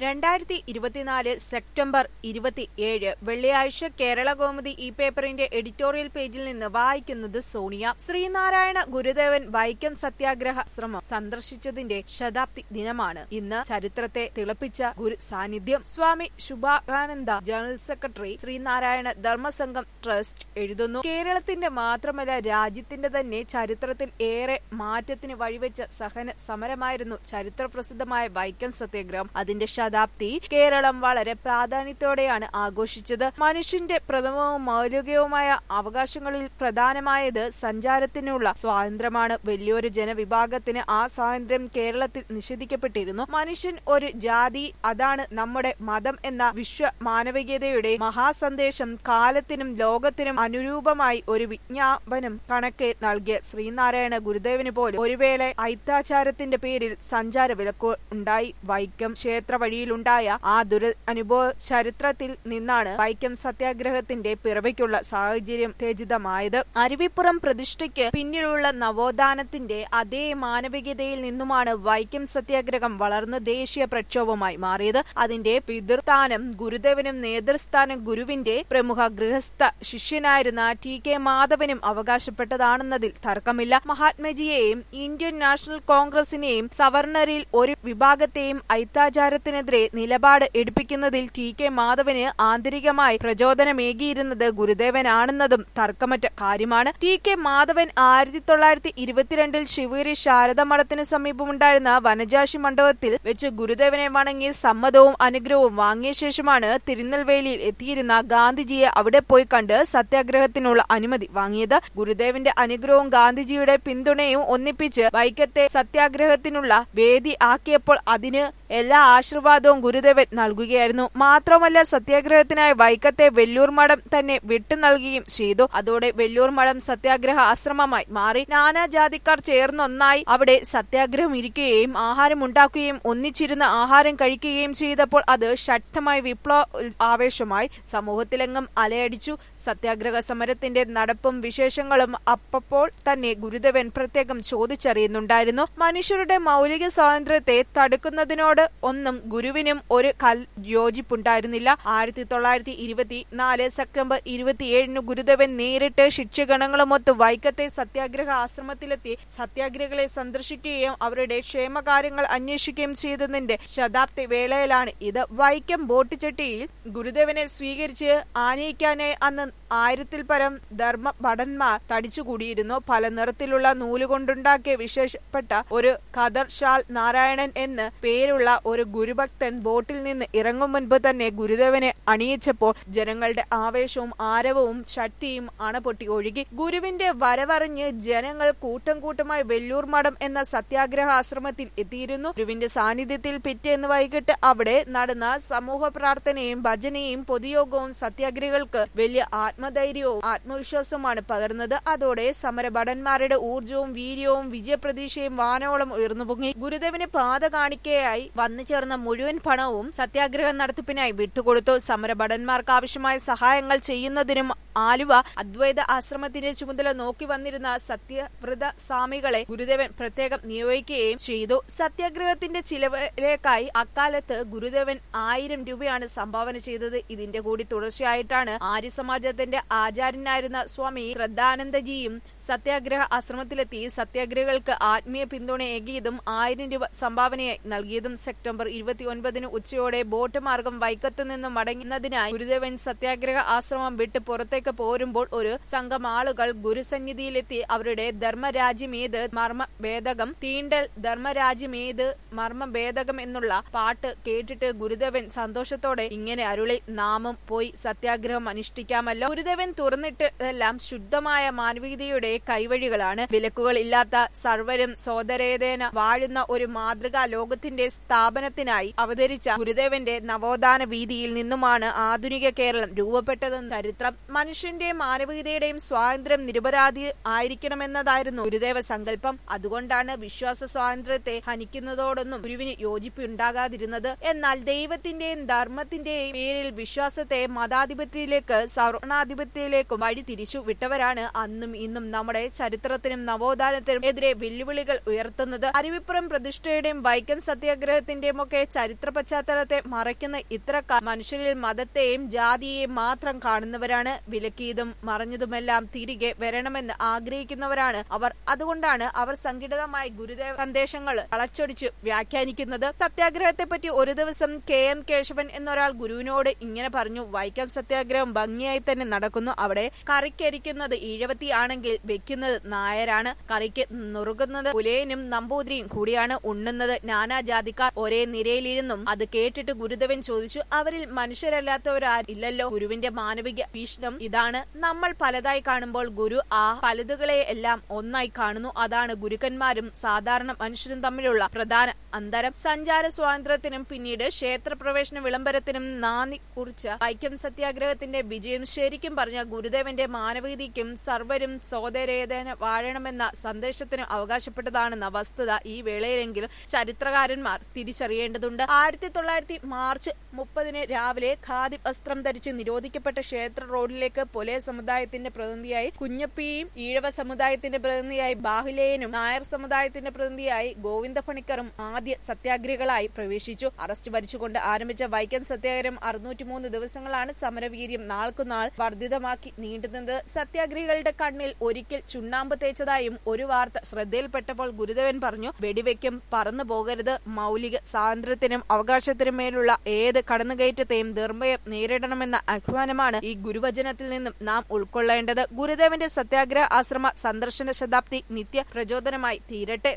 രണ്ടായിരത്തി ഇരുപത്തിനാല് സെപ്റ്റംബർ ഇരുപത്തിയേഴ് വെള്ളിയാഴ്ച കേരള കൗമുദി ഈ പേപ്പറിന്റെ എഡിറ്റോറിയൽ പേജിൽ നിന്ന് വായിക്കുന്നത് സോണിയ ശ്രീനാരായണ ഗുരുദേവൻ വൈക്കം സത്യാഗ്രഹ ശ്രമം സന്ദർശിച്ചതിന്റെ ശതാബ്ദി ദിനമാണ് ഇന്ന് ചരിത്രത്തെ തിളപ്പിച്ച ഗുരു സാന്നിധ്യം Swami Shubhakananda general secretary Sreenarayana Dharmasangham trust എഴുതുന്നു കേരളത്തിന്റെ മാത്രമല്ല രാജ്യത്തിന്റെ തന്നെ ചരിത്രത്തിൽ ഏറെ മാറ്റത്തിന് വഴിവെച്ച സഹന സമരമായിരുന്നു ചരിത്രപ്രസിദ്ധമായ വൈക്കം സത്യാഗ്രഹം അതിന്റെ ശതാബ്ദി കേരളം വളരെ പ്രാധാന്യത്തോടെയാണ് ആഘോഷിച്ചത് മനുഷ്യന്റെ പ്രഥമവും മൗലികവുമായ അവകാശങ്ങളിൽ പ്രധാനമായത് സഞ്ചാരത്തിനുള്ള സ്വാതന്ത്ര്യമാണ് വലിയൊരു ജനവിഭാഗത്തിന് ആ സ്വാതന്ത്ര്യം കേരളത്തിൽ നിഷേധിക്കപ്പെട്ടിരുന്നു മനുഷ്യൻ ഒരു ജാതി അതാണ് നമ്മുടെ മതം എന്ന വിശ്വ മാനവികതയുടെ മഹാസന്ദേശം കാലത്തിനും ലോകത്തിനും അനുരൂപമായി ഒരു വിജ്ഞാപനം കണക്കെ നൽകിയ ശ്രീനാരായണ ഗുരുദേവന് പോലും ഒരു വേള ഐത്താചാരത്തിന്റെ പേരിൽ സഞ്ചാര വിലക്ക് ഉണ്ടായി വൈക്കം ക്ഷേത്ര വഴിയിലുണ്ടായ ആ ദുര അനുഭവ ചരിത്രത്തിൽ നിന്നാണ് വൈക്കം സത്യാഗ്രഹത്തിന്റെ പിറവിക്കുള്ള സാഹചര്യം തേജിതമായത് അരുവിപ്പുറം പ്രതിഷ്ഠയ്ക്ക് പിന്നിലുള്ള നവോത്ഥാനത്തിന്റെ അതേ മാനവികതയിൽ നിന്നുമാണ് വൈക്കം സത്യാഗ്രഹം വളർന്ന് ദേശീയ പ്രക്ഷോഭമായി മാറിയത് അതിന്റെ പിതൃസ്ഥാനം ഗുരുദേവനും നേതൃസ്ഥാനം ഗുരുവിന്റെ പ്രമുഖ ഗൃഹസ്ഥ ശിഷ്യനായിരുന്ന ടി കെ മാധവനും അവകാശപ്പെട്ടതാണെന്നതിൽ തർക്കമില്ല മഹാത്മജിയെയും ഇന്ത്യൻ നാഷണൽ കോൺഗ്രസിനെയും സവർണറിൽ ഒരു വിഭാഗത്തെയും ഐത്താചാരത്തിനെതിരെ നിലപാട് എടുപ്പിക്കുന്നതിൽ ടി കെ മാധവന് ആന്തരികമായി പ്രചോദനമേകിയിരുന്നത് ഗുരുദേവനാണെന്നതും തർക്കമറ്റ കാര്യമാണ് ടി കെ മാധവൻ ആയിരത്തി തൊള്ളായിരത്തി ഇരുപത്തിരണ്ടിൽ ശിവഗിരി ശാരദമഠത്തിന് സമീപമുണ്ടായിരുന്ന വനജാശി മണ്ഡപത്തിൽ വെച്ച് ഗുരുദേവനെ വണങ്ങി സമ്മതവും അനുഗ്രഹവും വാങ്ങിയ ശേഷമാണ് തിരുനെൽവേലിയിൽ എത്തിയിരുന്ന ഗാന്ധിജിയെ അവിടെ പോയി കണ്ട് സത്യാഗ്രഹത്തിനുള്ള അനുമതി വാങ്ങിയത് ഗുരുദേവന്റെ അനുഗ്രഹവും ഗാന്ധിജിയുടെ പിന്തുണയും ഒന്നിപ്പിച്ച് വൈക്കത്തെ സത്യാഗ്രഹത്തിനുള്ള വേദി ആക്കിയപ്പോൾ അതിന് എല്ലാ ആശീർവാദവും ഗുരുദേവൻ നൽകുകയായിരുന്നു മാത്രമല്ല സത്യാഗ്രഹത്തിനായി വൈക്കത്തെ വെല്ലൂർ മഠം തന്നെ വിട്ടു നൽകുകയും ചെയ്തു അതോടെ വെല്ലൂർ മഠം സത്യാഗ്രഹ ആശ്രമമായി മാറി നാനാജാതിക്കാർ ചേർന്നൊന്നായി അവിടെ സത്യാഗ്രഹം ഇരിക്കുകയും ആഹാരം ഉണ്ടാക്കുകയും ഒന്നിച്ചിരുന്ന് ആഹാരം കഴിക്കുകയും ചെയ്തപ്പോൾ അത് ശക്തമായ വിപ്ലവ ആവേശമായി സമൂഹത്തിലെങ്ങും അലയടിച്ചു സത്യാഗ്രഹ സമരത്തിന്റെ നടപ്പും വിശേഷങ്ങളും അപ്പോൾ തന്നെ ഗുരുദേവൻ പ്രത്യേകം ചോദിച്ചറിയുന്നുണ്ടായിരുന്നു മനുഷ്യരുടെ മൗലിക സ്വാതന്ത്ര്യത്തെ തടുക്കുന്നതിനോട് ഒന്നും ഗുരുവിനും ഒരു കൽ യോജിപ്പുണ്ടായിരുന്നില്ല ആയിരത്തി തൊള്ളായിരത്തി ഇരുപത്തി നാല് സെപ്റ്റംബർ ഇരുപത്തിയേഴിന് ഗുരുദേവൻ നേരിട്ട് ശിക്ഷഗണങ്ങളുമൊത്ത് വൈക്കത്തെ സത്യാഗ്രഹ ആശ്രമത്തിലെത്തി സത്യാഗ്രഹികളെ സന്ദർശിക്കുകയും അവരുടെ ക്ഷേമകാര്യങ്ങൾ അന്വേഷിക്കുകയും ചെയ്തതിന്റെ ശതാബ്ദി വേളയിലാണ് ഇത് വൈക്കം ബോട്ടുചെട്ടിയിൽ ഗുരുദേവനെ സ്വീകരിച്ച് ആനയിക്കാനായി അന്ന് ആയിരത്തിൽ പരം ധർമ്മ ഭടന്മാർ തടിച്ചുകൂടിയിരുന്നു പല നിറത്തിലുള്ള നൂലുകൊണ്ടുണ്ടാക്കിയ വിശേഷപ്പെട്ട ഒരു ഖദർ ഷാൾ നാരായണൻ എന്ന് പേരുള്ള ഒരു ഗുരുഭക്തൻ ബോട്ടിൽ നിന്ന് ഇറങ്ങും മുൻപ് തന്നെ ഗുരുദേവനെ അണിയിച്ചപ്പോൾ ജനങ്ങളുടെ ആവേശവും ആരവവും ശക്തിയും അണപൊട്ടി ഒഴുകി ഗുരുവിന്റെ വരവറിഞ്ഞ് ജനങ്ങൾ കൂട്ടം കൂട്ടമായി വെല്ലൂർ മഠം എന്ന സത്യാഗ്രഹ ആശ്രമത്തിൽ എത്തിയിരുന്നു ഗുരുവിന്റെ സാന്നിധ്യത്തിൽ പിറ്റേന്ന് വൈകിട്ട് അവിടെ നടന്ന സമൂഹ പ്രാർത്ഥനയും ഭജനയും പൊതുയോഗവും സത്യാഗ്രഹികൾക്ക് വലിയ ആത്മധൈര്യവും ആത്മവിശ്വാസവുമാണ് പകർന്നത് അതോടെ സമരഭടന്മാരുടെ ഊർജവും വീര്യവും വിജയപ്രതീക്ഷയും വാനോളം ഉയർന്നു പൊങ്ങി ഗുരുദേവന് പാത കാണിക്കയായി വന്നു ചേർന്ന മുഴുവൻ പണവും സത്യാഗ്രഹ നടത്തിപ്പിനായി വിട്ടുകൊടുത്തു സമരഭടന്മാർക്ക് ആവശ്യമായ സഹായങ്ങൾ ചെയ്യുന്നതിനും ആലുവ അദ്വൈത ആശ്രമത്തിന്റെ ചുമതല നോക്കി വന്നിരുന്ന സത്യവ്രത സ്വാമികളെ ഗുരുദേവൻ പ്രത്യേകം നിയോഗിക്കുകയും ചെയ്തു സത്യാഗ്രഹത്തിന്റെ ചിലവിലേക്കായി അക്കാലത്ത് ഗുരുദേവൻ ആയിരം രൂപയാണ് സംഭാവന ചെയ്തത് ഇതിന്റെ കൂടി തുടർച്ചയായിട്ടാണ് ആര്യസമാജത്തിന്റെ ആചാര്യനായിരുന്ന സ്വാമി ശ്രദ്ധാനന്ദജിയും സത്യാഗ്രഹ ആശ്രമത്തിലെത്തി സത്യാഗ്രഹികൾക്ക് ആത്മീയ പിന്തുണ ഏകിയതും ആയിരം രൂപ സംഭാവനയായി നൽകിയതും സെപ്റ്റംബർ ഇരുപത്തിയൊൻപതിന് ഉച്ചയോടെ ബോട്ട് മാർഗം വൈക്കത്ത് നിന്നും മടങ്ങുന്നതിനായി ഗുരുദേവൻ സത്യാഗ്രഹ ആശ്രമം വിട്ട് പുറത്തേക്ക് പോരുമ്പോൾ ഒരു സംഘം ആളുകൾ ഗുരുസന്നിധിയിലെത്തി അവരുടെ ധർമ്മരാജ്യമേത് മർമ്മ ഭേദകം തീണ്ടൽ ധർമ്മരാജ്യമേത് മർമ്മ ഭേദകം എന്നുള്ള പാട്ട് കേട്ടിട്ട് ഗുരുദേവൻ സന്തോഷത്തോടെ ഇങ്ങനെ അരുളി നാമം പോയി സത്യാഗ്രഹം അനുഷ്ഠിക്കാമല്ലോ ഗുരുദേവൻ തുറന്നിട്ടതെല്ലാം ശുദ്ധമായ മാനവികതയുടെ കൈവഴികളാണ് വിലക്കുകൾ ഇല്ലാത്ത സർവരും സോദരേതേന വാഴുന്ന ഒരു മാതൃകാ ലോകത്തിന്റെ സ്ഥാപനത്തിനായി അവതരിച്ച ഗുരുദേവന്റെ നവോത്ഥാന വീതിയിൽ നിന്നുമാണ് ആധുനിക കേരളം രൂപപ്പെട്ടതെന്ന് ചരിത്രം മനുഷ്യ മനുഷ്യന്റെയും മാനവികതയുടെയും സ്വാതന്ത്ര്യം നിരപരാധി ആയിരിക്കണമെന്നതായിരുന്നു ഗുരുദേവ സങ്കല്പം അതുകൊണ്ടാണ് വിശ്വാസ സ്വാതന്ത്ര്യത്തെ ഹനിക്കുന്നതോടൊന്നും ഗുരുവിന് യോജിപ്പുണ്ടാകാതിരുന്നത് എന്നാൽ ദൈവത്തിന്റെയും ധർമ്മത്തിന്റെയും പേരിൽ വിശ്വാസത്തെ മതാധിപത്യത്തിലേക്ക് സവർണാധിപത്യത്തിലേക്കും വഴി തിരിച്ചു വിട്ടവരാണ് അന്നും ഇന്നും നമ്മുടെ ചരിത്രത്തിനും നവോത്ഥാനത്തിനും എതിരെ വെല്ലുവിളികൾ ഉയർത്തുന്നത് അരുവിപ്പുറം പ്രതിഷ്ഠയുടെയും വൈക്കം സത്യാഗ്രഹത്തിന്റെയും ഒക്കെ ചരിത്ര പശ്ചാത്തലത്തെ മറയ്ക്കുന്ന ഇത്തരക്കാർ മനുഷ്യരിൽ മതത്തെയും ജാതിയെയും മാത്രം കാണുന്നവരാണ് വിലക്കിയതും മറഞ്ഞതുമെല്ലാം തിരികെ വരണമെന്ന് ആഗ്രഹിക്കുന്നവരാണ് അവർ അതുകൊണ്ടാണ് അവർ സംഘടിതമായി ഗുരുദേവ സന്ദേശങ്ങൾ വളച്ചൊടിച്ച് വ്യാഖ്യാനിക്കുന്നത് സത്യാഗ്രഹത്തെ പറ്റി ഒരു ദിവസം കെ എം കേശവൻ എന്നൊരാൾ ഗുരുവിനോട് ഇങ്ങനെ പറഞ്ഞു വൈക്കം സത്യാഗ്രഹം ഭംഗിയായി തന്നെ നടക്കുന്നു അവിടെ കറിക്കരിക്കുന്നത് ഈഴവത്തി ആണെങ്കിൽ വെക്കുന്നത് നായരാണ് കറിക്ക് നുറുകുന്നത് പുലയനും നമ്പൂതിരിയും കൂടിയാണ് ഉണ്ണുന്നത് നാനാജാതിക്കാർ ഒരേ നിരയിലിരുന്നും അത് കേട്ടിട്ട് ഗുരുദേവൻ ചോദിച്ചു അവരിൽ മനുഷ്യരല്ലാത്തവരാരില്ലല്ലോ ഗുരുവിന്റെ മാനവിക ഭീഷണം ഇതാണ് നമ്മൾ പലതായി കാണുമ്പോൾ ഗുരു ആ പലതുകളെ എല്ലാം ഒന്നായി കാണുന്നു അതാണ് ഗുരുക്കന്മാരും സാധാരണ മനുഷ്യരും തമ്മിലുള്ള പ്രധാന അന്തരം സഞ്ചാര സ്വാതന്ത്ര്യത്തിനും പിന്നീട് ക്ഷേത്രപ്രവേശന വിളംബരത്തിനും നാന്ദി കുറിച്ച വൈക്കം സത്യാഗ്രഹത്തിന്റെ വിജയം ശരിക്കും പറഞ്ഞ ഗുരുദേവന്റെ മാനവികതയ്ക്കും സർവരും സോദരേതന വാഴണമെന്ന സന്ദേശത്തിനും അവകാശപ്പെട്ടതാണെന്ന വസ്തുത ഈ വേളയിലെങ്കിലും ചരിത്രകാരന്മാർ തിരിച്ചറിയേണ്ടതുണ്ട് ആയിരത്തി തൊള്ളായിരത്തി മാർച്ച് മുപ്പതിന് രാവിലെ ഖാദി വസ്ത്രം ധരിച്ച് നിരോധിക്കപ്പെട്ട ക്ഷേത്ര റോഡിലേക്ക് പൊലേ സമുദായത്തിന്റെ പ്രതിനിധിയായി കുഞ്ഞപ്പിയും ഈഴവ സമുദായത്തിന്റെ പ്രതിനിധിയായി ബാഹുലേയനും നായർ സമുദായത്തിന്റെ പ്രതിനിധിയായി ഗോവിന്ദ പണിക്കറും ആദ്യ സത്യാഗ്രഹികളായി പ്രവേശിച്ചു അറസ്റ്റ് ഭരിച്ചുകൊണ്ട് ആരംഭിച്ച വൈക്കം സത്യാഗ്രഹം അറുന്നൂറ്റിമൂന്ന് ദിവസങ്ങളാണ് സമരവീര്യം നാൾക്കുനാൾ വർദ്ധിതമാക്കി നീണ്ടുന്നത് സത്യാഗ്രഹികളുടെ കണ്ണിൽ ഒരിക്കൽ ചുണ്ണാമ്പ് തേച്ചതായും ഒരു വാർത്ത ശ്രദ്ധയിൽപ്പെട്ടപ്പോൾ ഗുരുദേവൻ പറഞ്ഞു വെടിവെക്കും പറന്നു പോകരുത് മൗലിക സ്വാതന്ത്ര്യത്തിനും അവകാശത്തിനും മേലുള്ള ഏത് കടന്നുകയറ്റത്തെയും നിർമ്മയം നേരിടണമെന്ന ആഹ്വാനമാണ് ഈ ഗുരുവചനത്തിൽ നിന്നും നാം ഉൾക്കൊള്ളേണ്ടത് ഗുരുദേവന്റെ സത്യാഗ്രഹ ആശ്രമ സന്ദർശന ശതാബ്ദി നിത്യ പ്രചോദനമായി തീരട്ടെ